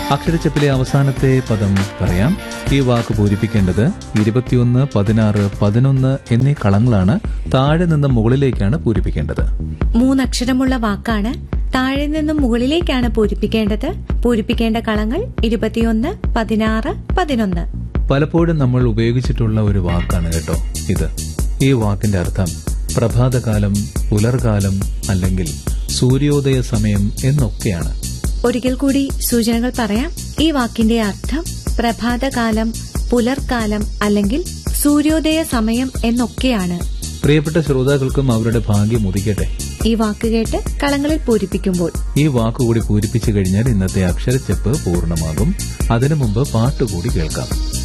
അക്ഷരച്ചപ്പിലെ അവസാനത്തെ പദം പറയാം ഈ വാക്ക് പൂരിപ്പിക്കേണ്ടത് ഇരുപത്തിയൊന്ന് പതിനാറ് പതിനൊന്ന് എന്നീ കളങ്ങളാണ് താഴെ നിന്ന് മുകളിലേക്കാണ് പൂരിപ്പിക്കേണ്ടത് മൂന്നക്ഷരമുള്ള വാക്കാണ് താഴെ നിന്നും മുകളിലേക്കാണ് പൂരിപ്പിക്കേണ്ടത് പൂരിപ്പിക്കേണ്ട കളങ്ങൾ ഇരുപത്തിയൊന്ന് പതിനാറ് പതിനൊന്ന് പലപ്പോഴും നമ്മൾ ഉപയോഗിച്ചിട്ടുള്ള ഒരു വാക്കാണ് കേട്ടോ ഇത് ഈ വാക്കിന്റെ അർത്ഥം പ്രഭാതകാലം പുലർകാലം അല്ലെങ്കിൽ സൂര്യോദയ സമയം എന്നൊക്കെയാണ് ഒരിക്കൽ കൂടി സൂചനകൾ പറയാം ഈ വാക്കിന്റെ അർത്ഥം പ്രഭാതകാലം പുലർക്കാലം അല്ലെങ്കിൽ സൂര്യോദയ സമയം എന്നൊക്കെയാണ് പ്രിയപ്പെട്ട ശ്രോതാക്കൾക്കും അവരുടെ ഭാഗ്യം ഉദിക്കട്ടെ ഈ വാക്ക് കേട്ട് കളങ്ങളിൽ പൂരിപ്പിക്കുമ്പോൾ ഈ വാക്കുകൂടി പൂരിപ്പിച്ചു കഴിഞ്ഞാൽ ഇന്നത്തെ അക്ഷരച്ചെപ്പ് പൂർണ്ണമാകും അതിനു മുമ്പ് പാട്ടുകൂടി കേൾക്കാം